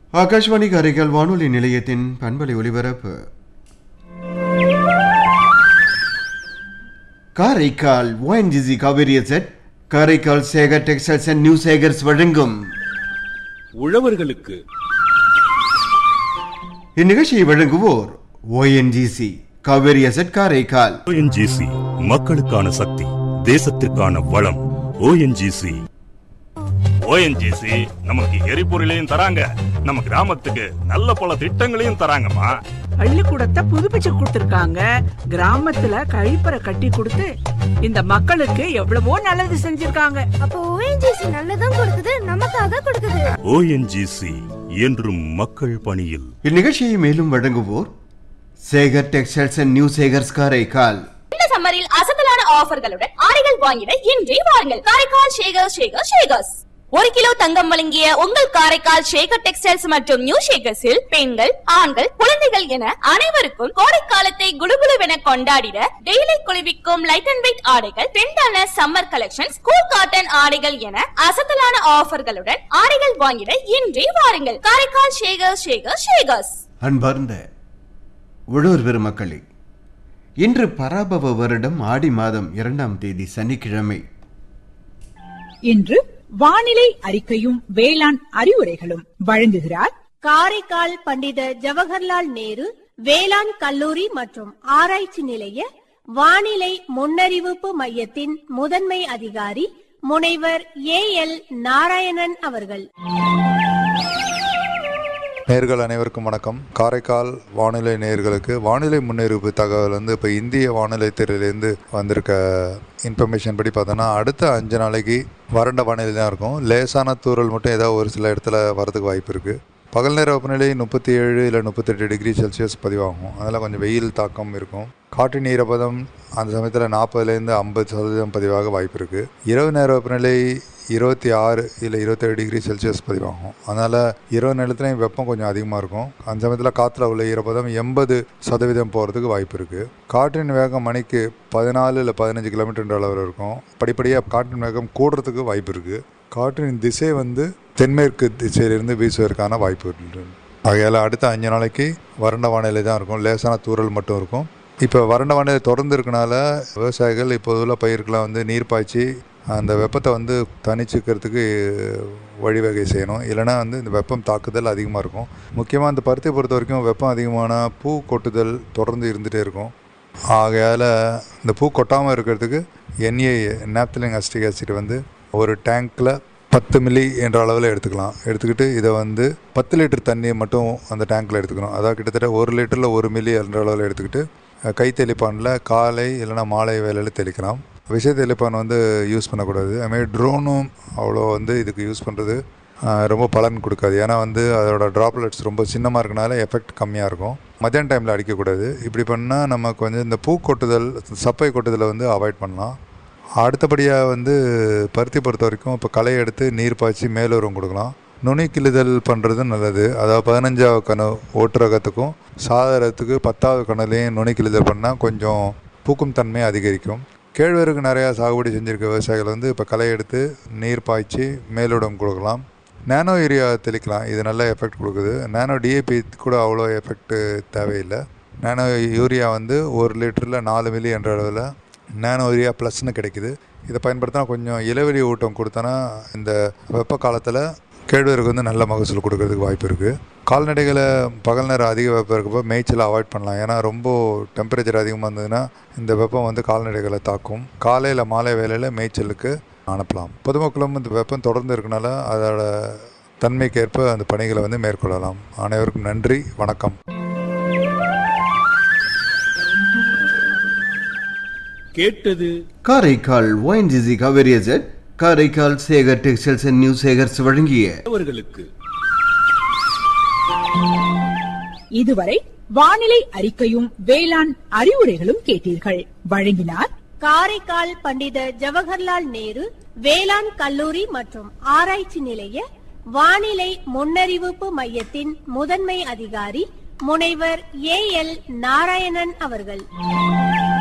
ஆகாஷ்வாணி காரைக்கால் வானொலி நிலையத்தின் பண்பலை ஒலிபரப்பு Karaikal ONGC Cauvery asset Karaikal Sekar textiles and new Sekars வழங்கும் உழவர்களுக்கு இந்நிகழ்ச்சியை வழங்குவோர் ONGC Cauvery asset Karaikal ONGC மக்களுக்கான சக்தி தேசத்திற்கான வளம் ஓஎன்ஜிசி ஓஎன்ஜிசி நமக்கு எரிபொருளையும் தராங்க நம்ம கிராமத்துக்கு நல்ல பல திட்டங்களையும் தராங்கம்மா பள்ளிக்கூடத்தை புதுப்பிச்சு கொடுத்திருக்காங்க கிராமத்துல கழிப்பறை கட்டி கொடுத்து இந்த மக்களுக்கு எவ்வளவோ நல்லது செஞ்சிருக்காங்க அப்போ ஓஎன்ஜிசி நல்லதும் கொடுக்குது நமக்காக கொடுக்குது ஓஎன்ஜிசி என்றும் மக்கள் பணியில் இந்நிகழ்ச்சியை மேலும் வழங்குவோர் Sekar textiles and new Sekars Karaikal இந்த சம்மரில் அசத்தலான ஆஃபர்களுடன் ஆடைகள் வாங்கிட இன்றே வாருங்கள் காரைக்கால் ஷேகர் ஷேகர் ஷேகர்ஸ் ஒரு கிலோ தங்கம் வழங்கிய உங்கள் காரைக்கால் ஷேகர் டெக்ஸ்டைல்ஸ் மற்றும் நியூ ஷேகர்ஸில் பெண்கள் ஆண்கள் குழந்தைகள் என அனைவருக்கும் கோடைக்காலத்தை குடுகுடுவென கொண்டாடிட டெய்லி குளிர்விக்கும் லைட் அண்ட் வெயிட் ஆடைகள் ட்ரெண்டான சம்மர் கலெக்ஷன் ஸ்கூல் காட்டன் ஆடைகள் என அசத்தலான ஆஃபர்களுடன் ஆடைகள் வாங்கிட இன்றே வாருங்கள் காரைக்கால் ஷேகர் ஷேகர் ஷேகர்ஸ் அன்பார்ந்த உழவர் பெருமக்களே இன்று பராபவ வருடம் ஆடி மாதம் இரண்டாம் தேதி சனிக்கிழமை இன்று வானிலை அறிக்கையும் வேளாண் அறிவுரைகளும் வழங்குகிறார் காரைக்கால் பண்டித ஜவஹர்லால் நேரு வேளாண் கல்லூரி மற்றும் ஆராய்ச்சி நிலைய வானிலை முன்னறிவிப்பு மையத்தின் முதன்மை அதிகாரி முனைவர் ஏ எல் நாராயணன் அவர்கள் நேர்கள் அனைவருக்கும் வணக்கம் காரைக்கால் வானிலை நேர்களுக்கு வானிலை முன்னறிவிப்பு தகவல் வந்து இப்போ இந்திய வானிலை துறையிலேருந்து வந்திருக்க இன்ஃபர்மேஷன் படி பார்த்தோன்னா அடுத்த அஞ்சு நாளைக்கு வறண்ட வானிலை தான் இருக்கும் லேசான தூறல் மட்டும் ஏதாவது ஒரு சில இடத்துல வரதுக்கு வாய்ப்பு இருக்குது பகல் நேர வெப்பநிலை முப்பத்தி ஏழு இல்லை முப்பத்தெட்டு டிகிரி செல்சியஸ் பதிவாகும் அதில் கொஞ்சம் வெயில் தாக்கம் இருக்கும் காற்றின் ஈரப்பதம் அந்த சமயத்தில் நாற்பதுலேருந்து ஐம்பது சதவீதம் பதிவாக வாய்ப்பு இருக்குது இரவு நேர வெப்பநிலை இருபத்தி ஆறு இல்லை இருபத்தேழு டிகிரி செல்சியஸ் பதிவாகும் அதனால் இரவு நேரத்துலையும் வெப்பம் கொஞ்சம் அதிகமாக இருக்கும் அந்த சமயத்தில் காற்றுல உள்ள ஈரப்பதம் எண்பது சதவீதம் போகிறதுக்கு வாய்ப்பு இருக்குது காற்றின் வேகம் மணிக்கு பதினாலு இல்லை பதினஞ்சு கிலோமீட்டர் அளவில் இருக்கும் படிப்படியாக காற்றின் வேகம் கூடுறதுக்கு வாய்ப்பு இருக்குது காற்றின் திசை வந்து தென்மேற்கு திசையிலிருந்து வீசுவதற்கான வாய்ப்பு இருக்குது ஆகையால் அடுத்த அஞ்சு நாளைக்கு வறண்ட வானிலை தான் இருக்கும் லேசான தூறல் மட்டும் இருக்கும் இப்போ வறண்ட வானிலை தொடர்ந்து இருக்கனால விவசாயிகள் இப்போது உள்ள பயிருக்கெலாம் வந்து நீர் பாய்ச்சி அந்த வெப்பத்தை வந்து தணிச்சுக்கிறதுக்கு வழிவகை செய்யணும் இல்லைனா வந்து இந்த வெப்பம் தாக்குதல் அதிகமாக இருக்கும் முக்கியமாக இந்த பருத்தி பொறுத்த வரைக்கும் வெப்பம் அதிகமான பூ கொட்டுதல் தொடர்ந்து இருந்துகிட்டே இருக்கும் ஆகையால் இந்த பூ கொட்டாமல் இருக்கிறதுக்கு என்ஏ நாப்தலிங் அஸ்டிக் ஆசிட் வந்து ஒரு டேங்க்கில் பத்து மில்லி என்ற அளவில் எடுத்துக்கலாம் எடுத்துக்கிட்டு இதை வந்து பத்து லிட்டர் தண்ணியை மட்டும் அந்த டேங்க்கில் எடுத்துக்கணும் அதாவது கிட்டத்தட்ட ஒரு லிட்டரில் ஒரு மில்லி என்ற அளவில் எடுத்துக்கிட்டு அஹ், கை தெளிப்பானில் காலை இல்லைனா மாலை வேலையில் தெளிக்கலாம் விஷ தெளிப்பான் வந்து யூஸ் பண்ணக்கூடாது அதுமாதிரி ட்ரோனும் அவ்வளோ வந்து இதுக்கு யூஸ் பண்ணுறது ரொம்ப பலன் கொடுக்காது ஏன்னா வந்து அதோட ட்ராப்லெட்ஸ் ரொம்ப சின்னமாக இருக்கனால எஃபெக்ட் கம்மியாக இருக்கும் மத்தியான டைமில் அடிக்கக்கூடாது இப்படி பண்ணால் நமக்கு வந்து இந்த பூ கொட்டுதல் சப்பை கொட்டுதலை வந்து அவாய்ட் பண்ணலாம் அடுத்தபடியாக வந்து பருத்தி பொறுத்த வரைக்கும் இப்போ களை எடுத்து நீர் பாய்ச்சி மேலுரம் கொடுக்கலாம் நுனி கிள்ளுதல் பண்ணுறது நல்லது அதாவது பதினஞ்சாவது கணு ஓட்டு ரகத்துக்கும் சாதரத்துக்கு பத்தாவது கணுலையும் நுனி கிள்ளுதல் பண்ணால் கொஞ்சம் பூக்கும் தன்மை அதிகரிக்கும் கேழ்வரகு நிறையா சாகுபடி செஞ்சுருக்க விவசாயிகள் வந்து இப்போ களை எடுத்து நீர் பாய்ச்சி மேலுடம் கொடுக்கலாம் நானோ யூரியா தெளிக்கலாம் இது நல்ல எஃபெக்ட் கொடுக்குது நானோ டிஏபி கூட அவ்வளோ எஃபெக்ட் தேவையில்லை நானோ யூரியா வந்து ஒரு லிட்டரில் நாலு மில்லி என்ற அளவில் நானோ யூரியா ப்ளஸ்னு கிடைக்குது இதை பயன்படுத்தினா கொஞ்சம் இளவெளி ஊட்டம் கொடுத்தனா இந்த வெப்ப காலத்தில் கேழ்வரகு வந்து நல்ல மகசூல் கொடுக்கறதுக்கு வாய்ப்பு இருக்குது கால்நடைகளை பகல் நேரம் அதிக வெப்பம் இருக்கப்போ மேய்ச்சலை அவாய்ட் பண்ணலாம் ஏன்னா ரொம்ப டெம்பரேச்சர் அதிகமாக இருந்ததுன்னா இந்த வெப்பம் வந்து கால்நடைகளை தாக்கும் காலையில் மாலை வேளையில் மேய்ச்சலுக்கு அனுப்பலாம் பொதுமக்களும் இந்த வெப்பம் தொடர்ந்து இருக்கனால அதோட தன்மைக்கேற்ப அந்த பணிகளை வந்து மேற்கொள்ளலாம் அனைவருக்கும் நன்றி வணக்கம் கேட்டது Karaikal ONGC Cauvery asset Karaikal Sekar textiles and new Sekars வழங்கிய உழவர்களுக்கு இதுவரை வானிலை அறிக்கையும் வேளாண் அறிவுரைகளும் கேட்டீர்கள் வழங்கினார் காரைக்கால் பண்டித ஜவஹர்லால் நேரு வேளாண் கல்லூரி மற்றும் ஆராய்ச்சி நிலைய வானிலை முன்னறிவிப்பு மையத்தின் முதன்மை அதிகாரி முனைவர் ஏ எல் நாராயணன் அவர்கள்